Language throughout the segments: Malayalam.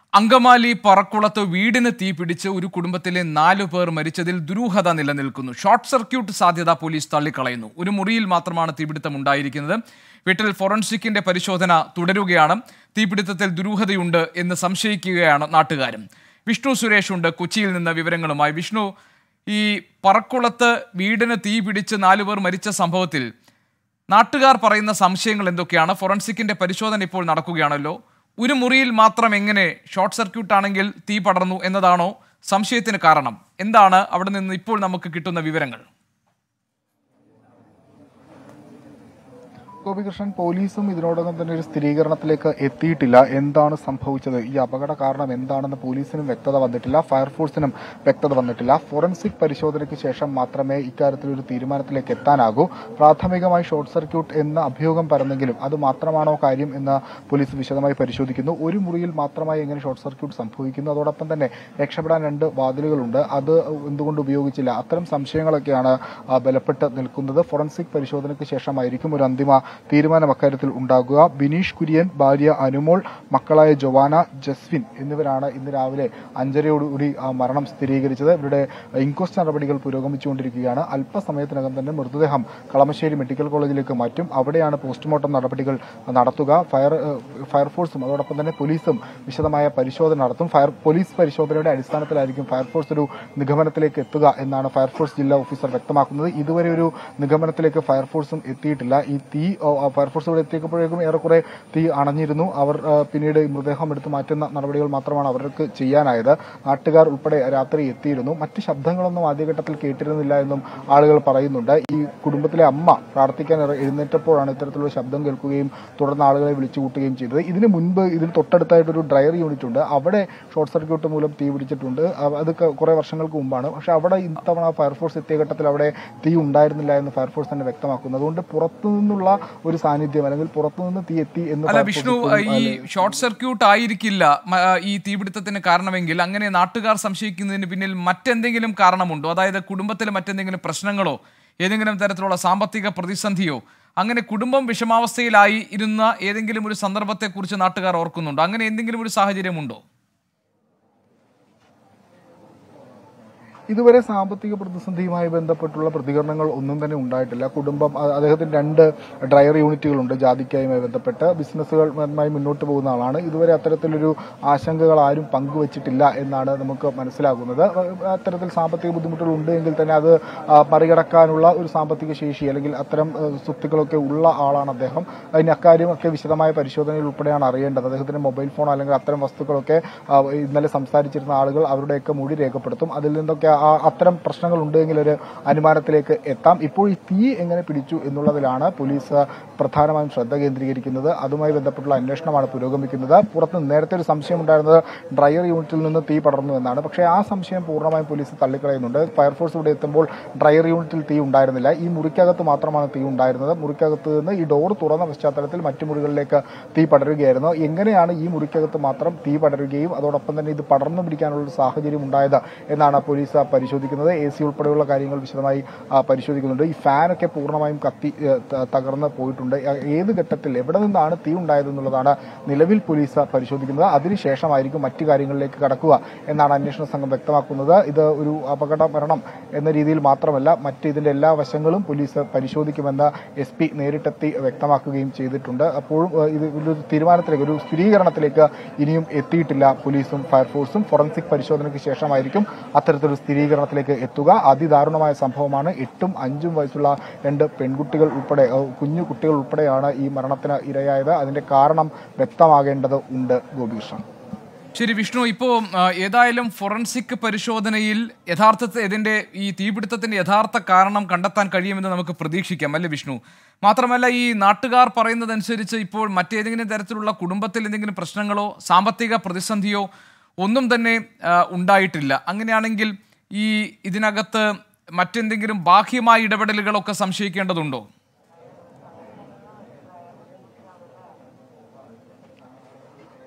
അങ്കമാലി പറക്കുളത്ത് വീടിന് തീ പിടിച്ച് ഒരു കുടുംബത്തിലെ നാലു പേർ മരിച്ചതിൽ ദുരൂഹത നിലനിൽക്കുന്നു ഷോർട്ട് സർക്യൂട്ട് സാധ്യത പോലീസ് തള്ളിക്കളയുന്നു ഒരു മുറിയിൽ മാത്രമാണ് തീപിടുത്തം ഉണ്ടായിരിക്കുന്നത് വീട്ടിൽ ഫോറൻസിക്കിന്റെ പരിശോധന തുടരുകയാണ് തീപിടുത്തത്തിൽ ദുരൂഹതയുണ്ട് എന്ന് സംശയിക്കുകയാണ് നാട്ടുകാരും വിഷ്ണു സുരേഷ് ഉണ്ട് കൊച്ചിയിൽ നിന്ന് വിവരങ്ങളുമായി വിഷ്ണു ഈ പറക്കുളത്ത് വീടിന് തീ പിടിച്ച് നാലുപേർ മരിച്ച സംഭവത്തിൽ നാട്ടുകാർ പറയുന്ന സംശയങ്ങൾ എന്തൊക്കെയാണ് ഫോറൻസിക്കിന്റെ പരിശോധന ഇപ്പോൾ നടക്കുകയാണല്ലോ ഒരു മുറിയിൽ മാത്രം എങ്ങനെ ഷോർട്ട് സർക്യൂട്ട് ആണെങ്കിൽ തീ പടർന്നു എന്നതാണോ സംശയത്തിന് കാരണം എന്താണ് അവിടെ നിന്ന് ഇപ്പോൾ നമുക്ക് കിട്ടുന്ന വിവരങ്ങൾ ഗോപികൃഷ്ണൻ പോലീസും ഇതിനോടകം തന്നെ ഒരു സ്ഥിരീകരണത്തിലേക്ക് എത്തിയിട്ടില്ല എന്താണ് സംഭവിച്ചത് ഈ അപകട കാരണം എന്താണെന്ന് പോലീസിനും വ്യക്തത വന്നിട്ടില്ല ഫയർഫോഴ്സിനും വ്യക്തത വന്നിട്ടില്ല ഫോറൻസിക് പരിശോധനയ്ക്ക് ശേഷം മാത്രമേ ഇക്കാര്യത്തിൽ ഒരു തീരുമാനത്തിലേക്ക് എത്താനാകൂ പ്രാഥമികമായി ഷോർട്ട് സർക്യൂട്ട് എന്ന അഭ്യൂഹം പരന്നെങ്കിലും അത് മാത്രമാണോ കാര്യം എന്ന് പോലീസ് വിശദമായി പരിശോധിക്കുന്നു ഒരു മുറിയിൽ മാത്രമായി എങ്ങനെ ഷോർട്ട് സർക്യൂട്ട് സംഭവിക്കുന്നു അതോടൊപ്പം തന്നെ രക്ഷപ്പെടാൻ രണ്ട് വാതിലുകളുണ്ട് അത് എന്തുകൊണ്ട് ഉപയോഗിച്ചില്ല അത്തരം സംശയങ്ങളൊക്കെയാണ് ആ, ബലപ്പെട്ട് നിൽക്കുന്നത് ഫോറൻസിക് പരിശോധനയ്ക്ക് ശേഷമായിരിക്കും ഒരു അന്തിമ തീരുമാനം അക്കാര്യത്തിൽ ഉണ്ടാകുക ബിനീഷ് കുര്യൻ ഭാര്യ അനുമോൾ മക്കളായ ജൊവാന ജസ്വിൻ എന്നിവരാണ് ഇന്ന് രാവിലെ അഞ്ചരയോടുകൂടി ആ മരണം സ്ഥിരീകരിച്ചത് ഇവരുടെ ഇൻക്വസ്റ്റ് നടപടികൾ പുരോഗമിച്ചുകൊണ്ടിരിക്കുകയാണ് അല്പസമയത്തിനകം തന്നെ മൃതദേഹം കളമശ്ശേരി മെഡിക്കൽ കോളേജിലേക്ക് മാറ്റും അവിടെയാണ് പോസ്റ്റ്മോർട്ടം നടപടികൾ നടത്തുക ഫയർ ഏഹ്, ഫയർഫോഴ്സും അതോടൊപ്പം തന്നെ പോലീസും വിശദമായ പരിശോധന നടത്തും ഫയർ പോലീസ് പരിശോധനയുടെ അടിസ്ഥാനത്തിലായിരിക്കും ഫയർഫോഴ്സ് ഒരു നിഗമനത്തിലേക്ക് എത്തുക എന്നാണ് ഫയർഫോഴ്സ് ജില്ലാ ഓഫീസർ വ്യക്തമാക്കുന്നത് ഇതുവരെ ഒരു നിഗമനത്തിലേക്ക് ഫയർഫോഴ്സും എത്തിയിട്ടില്ല ഈ തീ ഓ, ആ, ഫയർഫോഴ്സ് ഇവിടെ എത്തിയപ്പോഴേക്കും ഏറെക്കുറെ തീ അണഞ്ഞിരുന്നു അവർ ആ, പിന്നീട് ഈ മൃതദേഹം എടുത്ത് മാറ്റുന്ന നടപടികൾ മാത്രമാണ് അവർക്ക് ചെയ്യാനായത് നാട്ടുകാർ ഉൾപ്പെടെ രാത്രി എത്തിയിരുന്നു മറ്റ് ശബ്ദങ്ങളൊന്നും ആദ്യഘട്ടത്തിൽ കേട്ടിരുന്നില്ല എന്നും ആളുകൾ പറയുന്നുണ്ട് ഈ കുടുംബത്തിലെ അമ്മ പ്രാർത്ഥിക്കാൻ ഇറ- എഴുന്നേറ്റപ്പോഴാണ് ഇത്തരത്തിലുള്ള ശബ്ദം കേൾക്കുകയും തുടർന്ന് ആളുകളെ വിളിച്ചു കൂട്ടുകയും ചെയ്തത് ഇതിന് മുൻപ് ഇതിന് തൊട്ടടുത്തായിട്ടൊരു ഡ്രയർ യൂണിറ്റ് ഉണ്ട് അവിടെ ഷോർട്ട് സർക്യൂട്ട് മൂലം തീ പിടിച്ചിട്ടുണ്ട് അ- അത് ക- കുറെ വർഷങ്ങൾക്ക് മുമ്പാണ് പക്ഷെ അവിടെ ഇത്തവണ ഫയർഫോഴ്സ് എത്തിയ ഘട്ടത്തിൽ അവിടെ തീ ഉണ്ടായിരുന്നില്ല എന്ന് ഫയർഫോഴ്സ് തന്നെ വ്യക്തമാക്കുന്നു അതുകൊണ്ട് പുറത്തു നിന്നുള്ള ഒരു സാന്നിധ്യം അല്ലെങ്കിൽ പുറത്തുനിന്ന് തീ എത്തി എന്ന് അല്ല ഫയർഫോഴ്സ് വിഷ്ണു ഇപ്പോഴും, ഈ അല്ല, ഷോർട്ട് സർക്യൂട്ട് ആയിരിക്കില്ല മ- ഈ തീപിടുത്തത്തിന് കാരണമെങ്കിൽ അങ്ങനെ നാട്ടുകാർ സംശയിക്കുന്നതിന് പിന്നിൽ മറ്റെന്തെങ്കിലും കാരണമുണ്ടോ അതായത് കുടുംബത്തിൽ മറ്റെന്തെങ്കിലും പ്രശ്നങ്ങളോ ഏതെങ്കിലും തരത്തിലുള്ള സാമ്പത്തിക പ്രതിസന്ധിയോ അങ്ങനെ കുടുംബം വിഷമാവസ്ഥയിലായി ഇരുന്ന ഏതെങ്കിലും ഒരു സന്ദർഭത്തെക്കുറിച്ച് നാട്ടുകാർ ഓർക്കുന്നുണ്ടോ അങ്ങനെ എന്തെങ്കിലും ഒരു സാഹചര്യമുണ്ടോ ഇതുവരെ സാമ്പത്തിക പ്രതിസന്ധിയുമായി ബന്ധപ്പെട്ടുള്ള പ്രതികരണങ്ങൾ ഒന്നും തന്നെ ഉണ്ടായിട്ടില്ല കുടുംബം അ- അദ്ദേഹത്തിന് രണ്ട് ഡ്രയർ യൂണിറ്റുകളുണ്ട് ജാതിക്കായുമായി ബന്ധപ്പെട്ട് ബിസിനസ്സുകളുമായി മുന്നോട്ട് പോകുന്ന ആളാണ് ഇതുവരെ അത്തരത്തിലൊരു ആശങ്കകൾ ആരും പങ്കുവച്ചിട്ടില്ല എന്നാണ് നമുക്ക് മനസ്സിലാകുന്നത് അ- അത്തരത്തിൽ സാമ്പത്തിക ബുദ്ധിമുട്ടുകൾ ഉണ്ട് എങ്കിൽ തന്നെ അത് ആ, മറികടക്കാനുള്ള ഒരു സാമ്പത്തിക ശേഷി അല്ലെങ്കിൽ അത്തരം ആ, സ്വത്തുക്കളൊക്കെ ഉള്ള ആളാണ് അദ്ദേഹം അതിന് അക്കാര്യമൊക്കെ വിശദമായ പരിശോധനയിൽ ഉൾപ്പെടെയാണ് അറിയേണ്ടത് അദ്ദേഹത്തിന്റെ മൊബൈൽ ഫോൺ അല്ലെങ്കിൽ അത്തരം വസ്തുക്കളൊക്കെ ആ, ഇന്നലെ സംസാരിച്ചിരുന്ന ആളുകൾ അവരുടെയൊക്കെ മൊഴി രേഖപ്പെടുത്തും അതിൽ നിന്നൊക്കെ ആ അത്തരം പ്രശ്നങ്ങൾ ഉണ്ടെങ്കിൽ ഒരു അനുമാനത്തിലേക്ക് എത്താം ഇപ്പോൾ ഈ തീ എങ്ങനെ പിടിച്ചു എന്നുള്ളതിലാണ് പോലീസ് പ്രധാനമായും ശ്രദ്ധ കേന്ദ്രീകരിക്കുന്നത് അതുമായി ബന്ധപ്പെട്ടുള്ള അന്വേഷണമാണ് പുരോഗമിക്കുന്നത് പുറത്ത് നേരത്തെ ഒരു സംശയം ഉണ്ടായിരുന്നത് ഡ്രയർ യൂണിറ്റിൽ നിന്ന് തീ പടർന്നു എന്നാണ് പക്ഷേ ആ സംശയം പൂർണ്ണമായും പോലീസ് തള്ളിക്കളയുന്നുണ്ട് ഫയർഫോഴ്സ് ഇവിടെ എത്തുമ്പോൾ ഡ്രയർ യൂണിറ്റിൽ തീ ഉണ്ടായിരുന്നില്ല ഈ മുറിക്കകത്ത് മാത്രമാണ് തീ ഉണ്ടായിരുന്നത് മുറിക്കകത്ത് നിന്ന് ഈ ഡോർ തുറന്ന പശ്ചാത്തലത്തിൽ മറ്റു മുറികളിലേക്ക് തീ പടരുകയായിരുന്നു എങ്ങനെയാണ് ഈ മുറിക്കകത്ത് മാത്രം തീ പടരുകയും അതോടൊപ്പം തന്നെ ഇത് പടർന്നു പിടിക്കാനുള്ള ഒരു സാഹചര്യം ഉണ്ടായത് എന്നാണ് പോലീസ് പരിശോധിക്കുന്നത് എ സി ഉൾപ്പെടെയുള്ള കാര്യങ്ങൾ വിശദമായി ആ, പരിശോധിക്കുന്നുണ്ട് ഈ ഫാനൊക്കെ പൂർണ്ണമായും കത്തി ഏ, ത- തകർന്ന് പോയിട്ടുണ്ട് ആ, ഏത് ഘട്ടത്തിൽ എവിടെ നിന്നാണ് തീ ഉണ്ടായതെന്നുള്ളതാണ് നിലവിൽ പോലീസ് പരിശോധിക്കുന്നത് അതിനുശേഷമായിരിക്കും മറ്റു കാര്യങ്ങളിലേക്ക് കടക്കുക എന്നാണ് അന്വേഷണ സംഘം വ്യക്തമാക്കുന്നത് ഇത് ഒരു അപകട മരണം എന്ന രീതിയിൽ മാത്രമല്ല മറ്റ് ഇതിന്റെ എല്ലാ വശങ്ങളും പോലീസ് പരിശോധിക്കുമെന്ന് എസ് പി നേരിട്ടെത്തി വ്യക്തമാക്കുകയും ചെയ്തിട്ടുണ്ട് അപ്പോഴും ഏഹ്, ഇത് ഒരു തീരുമാനത്തിലേക്ക് ഒരു സ്ഥിരീകരണത്തിലേക്ക് ഇനിയും എത്തിയിട്ടില്ല പോലീസും ഫയർഫോഴ്സും ഫോറൻസിക് പരിശോധനയ്ക്ക് ശേഷമായിരിക്കും അത്തരത്തിലൊരു സ്ഥിരീകരണത്തിലേക്ക് എത്തുക അതിദാരുണമായ സംഭവമാണ് എട്ടും അഞ്ചും വയസ്സുള്ള രണ്ട് പെൺകുട്ടികൾ ഉൾപ്പെടെ ഏഹ്, കുഞ്ഞു കുട്ടികൾ ഉൾപ്പെടെയാണ് ഈ മരണത്തിന് ഇരയായത് അതിന്റെ കാരണം വ്യക്തമാകേണ്ടത് ഉണ്ട് ഗോപികൃഷ്ണൻ ശരി വിഷ്ണു ഇപ്പോൾ ഏതായാലും ഫോറൻസിക് പരിശോധനയിൽ യഥാർത്ഥത്തിൽ ഇതിന്റെ ഈ തീപിടുത്തത്തിന്റെ യഥാർത്ഥ കാരണം കണ്ടെത്താൻ കഴിയുമെന്ന് നമുക്ക് പ്രതീക്ഷിക്കാം അല്ലേ വിഷ്ണു മാത്രമല്ല ഈ നാട്ടുകാർ പറയുന്നതനുസരിച്ച് ഇപ്പോൾ മറ്റേതെങ്കിലും തരത്തിലുള്ള കുടുംബത്തിൽ എന്തെങ്കിലും പ്രശ്നങ്ങളോ സാമ്പത്തിക പ്രതിസന്ധിയോ ഒന്നും തന്നെ ആ, ഉണ്ടായിട്ടില്ല അങ്ങനെയാണെങ്കിൽ ഈ ഇതിനകത്ത് മറ്റെന്തെങ്കിലും ബാഹ്യമായ ഇടപെടലുകളൊക്കെ സംശയിക്കേണ്ടതുണ്ടോ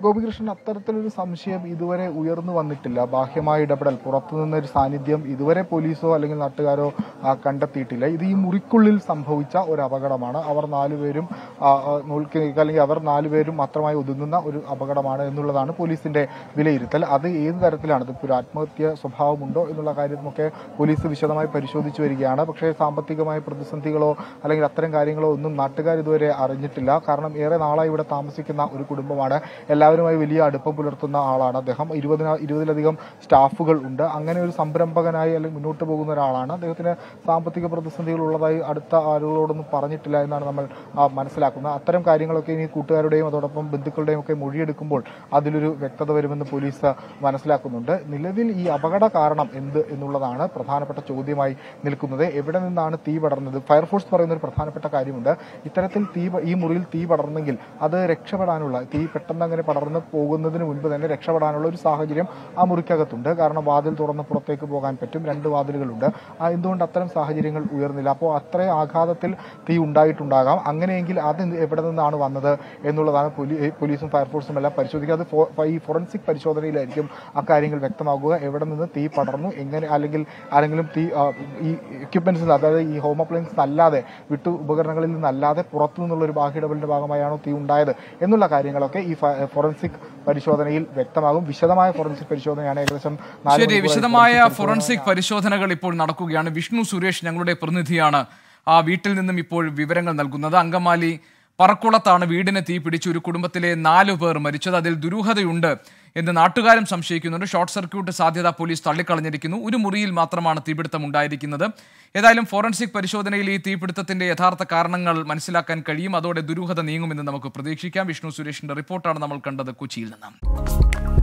ഗോപികൃഷ്ണൻ അത്തരത്തിലൊരു സംശയം ഇതുവരെ ഉയർന്നു വന്നിട്ടില്ല ബാഹ്യമായ ഇടപെടൽ പുറത്തുനിന്ന് ഒരു സാന്നിധ്യം ഇതുവരെ പോലീസോ അല്ലെങ്കിൽ നാട്ടുകാരോ ആ, കണ്ടെത്തിയിട്ടില്ല ഇത് ഈ മുറിക്കുള്ളിൽ സംഭവിച്ച ഒരു അപകടമാണ് അവർ നാലുപേരും ആ, ആ, മുൾക്കി അല്ലെങ്കിൽ അവർ നാലുപേരും മാത്രമായി ഒതുങ്ങുന്ന ഒരു അപകടമാണ് എന്നുള്ളതാണ് പോലീസിന്റെ വിലയിരുത്തൽ അത് ഏത് തരത്തിലാണ് ഇതിപ്പോൾ ഒരു ആത്മഹത്യ സ്വഭാവമുണ്ടോ എന്നുള്ള കാര്യമൊക്കെ പോലീസ് വിശദമായി പരിശോധിച്ചു വരികയാണ് പക്ഷേ സാമ്പത്തികമായ പ്രതിസന്ധികളോ അല്ലെങ്കിൽ അത്തരം കാര്യങ്ങളോ ഒന്നും നാട്ടുകാർ ഇതുവരെ അറിഞ്ഞിട്ടില്ല കാരണം ഏറെ നാളായി ഇവിടെ താമസിക്കുന്ന ഒരു കുടുംബമാണ് എല്ലാവരുമായി വലിയ അടുപ്പം പുലർത്തുന്ന ആളാണ് അദ്ദേഹം ഇരുപതിന ഇരുപതിലധികം സ്റ്റാഫുകൾ ഉണ്ട് അങ്ങനെ ഒരു സംരംഭകനായി അല്ലെങ്കിൽ മുന്നോട്ട് പോകുന്ന ഒരാളാണ് അദ്ദേഹത്തിന് സാമ്പത്തിക പ്രതിസന്ധികൾ ഉള്ളതായി അടുത്ത ആളുകളോടൊന്നും പറഞ്ഞിട്ടില്ല എന്നാണ് നമ്മൾ ആ, മനസ്സിലാക്കുന്നത് അത്തരം കാര്യങ്ങളൊക്കെ ഇനി കൂട്ടുകാരുടെയും അതോടൊപ്പം ബന്ധുക്കളുടെയും ഒക്കെ മൊഴിയെടുക്കുമ്പോൾ അതിലൊരു വ്യക്തത വരുമെന്ന് പോലീസ് മനസ്സിലാക്കുന്നുണ്ട് നിലവിൽ ഈ അപകട കാരണം എന്ത് എന്നുള്ളതാണ് പ്രധാനപ്പെട്ട ചോദ്യമായി നിൽക്കുന്നത് എവിടെ നിന്നാണ് തീ പടർന്നത് ഫയർഫോഴ്സ് പറയുന്ന ഒരു പ്രധാനപ്പെട്ട കാര്യമുണ്ട് ഇത്തരത്തിൽ തീ പ- ഈ മുറിയിൽ തീ പടർന്നെങ്കിൽ അത് രക്ഷപ്പെടാനുള്ള തീ പെട്ടെന്ന് അങ്ങനെ പടർന്ന് പോകുന്നതിന് മുൻപ് തന്നെ രക്ഷപ്പെടാനുള്ള ഒരു സാഹചര്യം ആ മുറിക്കകത്തുണ്ട് കാരണം വാതിൽ തുറന്ന് പുറത്തേക്ക് പോകാൻ പറ്റും രണ്ട് വാതിലുകളുണ്ട് ആ, എന്തുകൊണ്ട് അത്തരം സാഹചര്യങ്ങൾ ഉയർന്നില്ല അപ്പോൾ അത്രയും ആഘാതത്തിൽ തീ ഉണ്ടായിട്ടുണ്ടാകാം അങ്ങനെയെങ്കിൽ അത് എവിടെ നിന്നാണ് വന്നത് എന്നുള്ളതാണ് പോലീ- ഏ, പോലീസും ഫയർഫോഴ്സും എല്ലാം പരിശോധിക്കുക അത് ഫോ- ഈ ഫോറൻസിക് പരിശോധനയിലായിരിക്കും അക്കാര്യങ്ങൾ വ്യക്തമാകുക എവിടെ നിന്ന് തീ പടർന്നു എങ്ങനെ അല്ലെങ്കിൽ ആരെങ്കിലും തീ ആ, ഈ എക്യുപ്മെന്റ്സിൽ അതായത് ഈ ഹോം അപ്ലയൻസ് അല്ലാതെ വിട്ടു ഉപകരണങ്ങളിൽ നിന്നല്ലാതെ പുറത്തു നിന്നുള്ള ഒരു ബാഹ്യടപലിന്റെ ഭാഗമായാണോ തീ ഉണ്ടായത് എന്നുള്ള കാര്യങ്ങളൊക്കെ ഈ ഫ- ഫോറൻസിക് പരിശോധനയിൽ വ്യക്തമാകും വിശദമായ ഫോറൻസിക് പരിശോധനയാണ് ഏകദേശം നാല് ശരി മണിക്കൂറായി വിശദമായ ഫോറൻസിക് ഫോറൻസിക് പരിശോധനകൾ ഇപ്പോൾ നടക്കുകയാണ് വിഷ്ണു സുരേഷ് ഞങ്ങളുടെ പ്രതിനിധിയാണ് ആ വീട്ടിൽ നിന്നും ഇപ്പോൾ വിവരങ്ങൾ നൽകുന്നത് അങ്കമാലി പറക്കുളത്താണ് വീടിന് തീ പിടിച്ച് ഒരു കുടുംബത്തിലെ നാലു പേർ മരിച്ചത് അതിൽ ദുരൂഹതയുണ്ട് എന്ന് നാട്ടുകാരും സംശയിക്കുന്നുണ്ട് ഷോർട്ട് സർക്യൂട്ട് സാധ്യത പോലീസ് തള്ളിക്കളഞ്ഞിരിക്കുന്നു ഒരു മുറിയിൽ മാത്രമാണ് തീപിടുത്തം ഉണ്ടായിരിക്കുന്നത് ഏതായാലും ഫോറൻസിക് പരിശോധനയിൽ ഈ തീപിടുത്തത്തിന്റെ യഥാർത്ഥ കാരണങ്ങൾ മനസ്സിലാക്കാൻ കഴിയും അതോടെ ദുരൂഹത നീങ്ങുമെന്ന് നമുക്ക് പ്രതീക്ഷിക്കാം വിഷ്ണു സുരേഷിന്റെ റിപ്പോർട്ടാണ് നമ്മൾ കണ്ടത് കൊച്ചിയിൽ നിന്ന്